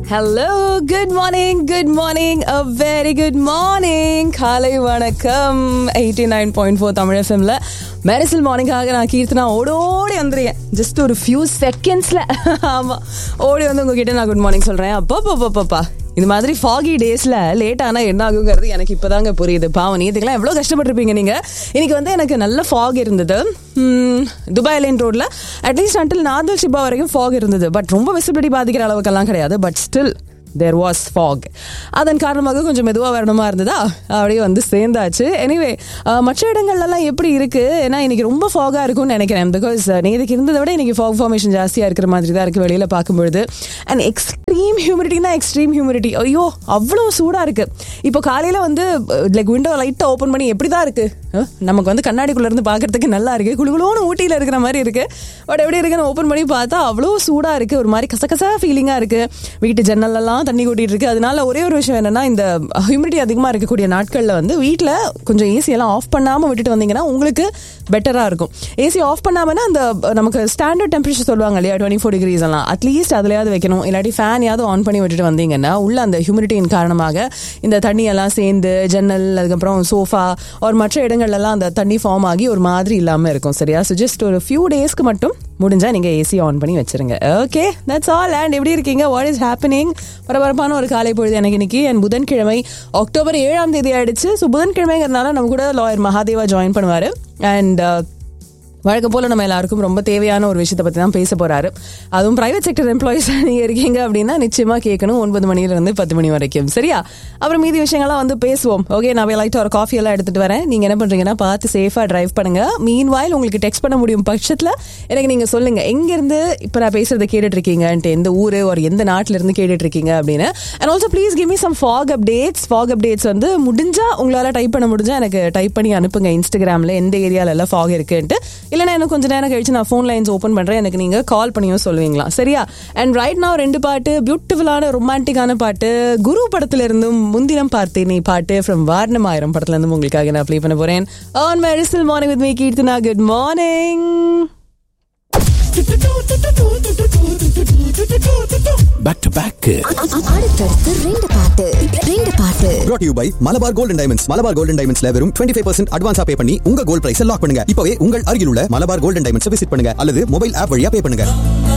hello good morning good morning a very good morning காலை வணக்கம் eighty nine point four Tamil எஃப்எம்ல மெரிசல் மார்னிங்காக நான் கீர்த்தனா ஓடோடி வந்துருக்கேன் ஜஸ்ட் ஒரு ஃபியூ செகண்ட்ஸ்ல ஆமா ஓடி வந்து உங்ககிட்ட நான் குட் மார்னிங் சொல்றேன் அப்பா பாப்பா பாப்பா இந்த மாதிரி ஃபாகி டேஸ்ல லேட் ஆனா என்ன ஆகுங்கிறது எனக்கு இப்பதாங்க புரியுது பாவம் இதுக்கெல்லாம் எவ்வளவு கஷ்டப்பட்டிருப்பீங்க நீங்க இன்னைக்கு வந்து எனக்கு நல்ல ஃபாக் இருந்தது ம், துபாய் லைன் ரோட்ல அட்லீஸ்ட் அண்டில் நாதல் ஷிபா வரைக்கும் ஃபாக் இருந்தது பட் ரொம்ப விசிபிலிட்டி பாதிக்கிற அளவுக்கெல்லாம் கிடையாது but still there was fog அதன் காரணமாக கொஞ்சம் மெதுவாக வரணுமா இருந்ததா அப்படியே வந்து சேர்ந்தாச்சு எனிவே மற்ற இடங்கள்லாம் எப்படி இருக்கு ஏன்னா இன்னைக்கு ரொம்ப ஃபாகாக இருக்கும்னு நினைக்கிறேன் பிகாஸ் நேற்றுக்கு இருந்ததை விட இன்னைக்கு ஃபாக் ஃபார்மேஷன் ஜாஸ்தியாக இருக்கிற மாதிரி தான் இருக்குது வெளியில் பார்க்கும்பொழுது அண்ட் எக்ஸ்ட்ரீம் ஹியூமிடிட்டினா எக்ஸ்ட்ரீம் ஹியூமிடிட்டி ஐயோ அவ்வளோ சூடாக இருக்கு இப்போ காலையில் வந்து லைக் விண்டோ லைட்டாக ஓப்பன் பண்ணி எப்படி தான் இருக்கு அஹ், நமக்கு வந்து கண்ணாடிக்குள்ள இருந்து பார்க்கறதுக்கு நல்லா இருக்கு குளுகுளோன்னு ஊட்டியில் இருக்கிற மாதிரி இருக்கு பட் எப்படி இருக்குன்னு ஓப்பன் பண்ணி பார்த்தா அவ்வளோ சூடாக இருக்கு ஒரு மாதிரி கசகசா ஃபீலிங்காக இருக்கு வீட்டு ஜன்னலெல்லாம் தண்ணி கொட்டிட்டு இருக்கு அதனால ஒரே ஒரு விஷயம் என்னன்னா இந்த ஹியூமிடிட்டி அதிகமாக இருக்கக்கூடிய நாட்களில் வந்து வீட்டில் கொஞ்சம் ஏசி எல்லாம் ஆஃப் பண்ணாமல் விட்டுட்டு வந்தீங்கன்னா உங்களுக்கு பெட்டராக இருக்கும் ஏசி ஆஃப் பண்ணாமன்னா அந்த நமக்கு ஸ்டாண்டர்ட் டெம்பரேச்சர் சொல்லுவாங்க இல்லையா டுவெண்ட்டி ஃபோர் டிகிரிஸ் எல்லாம் அட்லீஸ்ட் அதுலயாவது வைக்கணும் இல்லாட்டி ஃபேனையாவது ஆன் பண்ணி விட்டுட்டு வந்தீங்கன்னா உள்ள அந்த ஹியூமிடிட்டியின் காரணமாக இந்த தண்ணி எல்லாம் சேர்ந்து ஜன்னல் அதுக்கப்புறம் சோஃபா ஒரு மற்ற இடங்கள்லாம் அந்த தண்ணி ஃபார்ம் ஆகி ஒரு மாதிரி இல்லாமல் இருக்கும் சரியா ஸோ ஜஸ்ட் ஒரு ஃபியூ டேஸ்க்கு மட்டும் முடிஞ்சா நீங்க ஏசி ஆன் பண்ணி வச்சிருங்க ஓகே தட்ஸ் ஆல் அண்ட் எப்படி இருக்கீங்க வாட் இஸ் ஹேப்பனிங் பரபரப்பான ஒரு காலை பொழுது எனக்கு இன்னைக்கு என் புதன்கிழமை அக்டோபர் ஏழாம் தேதி ஆயிடுச்சு ஸோ புதன்கிழமைங்கிறதுனால நம்ம கூட லாயர் மகாதேவா ஜாயின் பண்ணுவாரு அண்ட் வழக்கம் போல நம்ம எல்லாருக்கும் ரொம்ப தேவையான ஒரு விஷயத்தை பத்தி தான் பேச போறாரு அதுவும் பிரைவேட் செக்டர் எம்ப்ளாயிஸ் நீங்க இருக்கீங்க அப்படின்னா நிச்சயமா கேட்கணும் ஒன்பது மணில இருந்து பத்து மணி வரைக்கும் சரியா அப்புறம் மீதி விஷயங்கள்லாம் வந்து பேசுவோம் ஓகே நான் லைட்டாக ஒரு காஃபி எல்லாம் எடுத்துட்டு வரேன் நீங்க என்ன பண்றீங்கன்னா பார்த்து சேஃபா டிரைவ் பண்ணுங்க மீன் வாயில் உங்களுக்கு டெக்ஸ்ட் பண்ண முடியும் பட்சத்துல எனக்கு நீங்க சொல்லுங்க எங்க இருந்து இப்ப நான் பேசுறத கேட்டுட்டு இருக்கீங்கன்ட்டு எந்த ஊரு ஒரு எந்த நாட்டுல இருந்து கேட்டுட்டு இருக்கீங்க அப்படின்னு and also please give me some fog updates fog updates வந்து முடிஞ்சா உங்களால டைப் பண்ண முடிஞ்சா எனக்கு டைப் பண்ணி அனுப்புங்க இன்ஸ்டாகிராம்ல எந்த ஏரியால எல்லாம் ஃபாக் இருக்குன்ட்டு இல்லைன்னா இன்னும் கொஞ்ச நேரம் கழிச்சு நான் ஃபோன் லைன்ஸ் ஓப்பன் பண்றேன் எனக்கு நீங்க கால் பண்ணியும் சொல்லுவீங்களா சரியா அண்ட் ரைட் now ரெண்டு பாட்டு பியூட்டிஃபுல்லான ரொமான்டிக்கான பாட்டு குரு படத்துல இருந்தும் முந்தினம் பார்த்தேனே பாட்டு ஃப்ரம் வாரணம் ஆயிரம் படத்துல இருந்தும் உங்களுக்காக நான் ப்ளே பண்ண போறேன் on Mersal morning with me Keerthana good morning back to back அடுத்தடுத்து ரெண்டு பாட்டு ரெண்டு பாட்டு brought to you by Malabar gold and diamonds Malabar gold and டைமண்ட்ஸ்ல வெறும் 25% ஃபைவ் பர்சன்ட் அட்வான்ஸா பே பண்ணி உங்க கோல்ட் பிரைஸ் லாக் பண்ணுங்க இப்பவே உங்கள் அருகில் உள்ள மலபார் கோல்டன் டைமண்ட்ஸ் விசிட் பண்ணுங்க அல்லது மொபைல் ஆப் வழியா பே பண்ணுங்க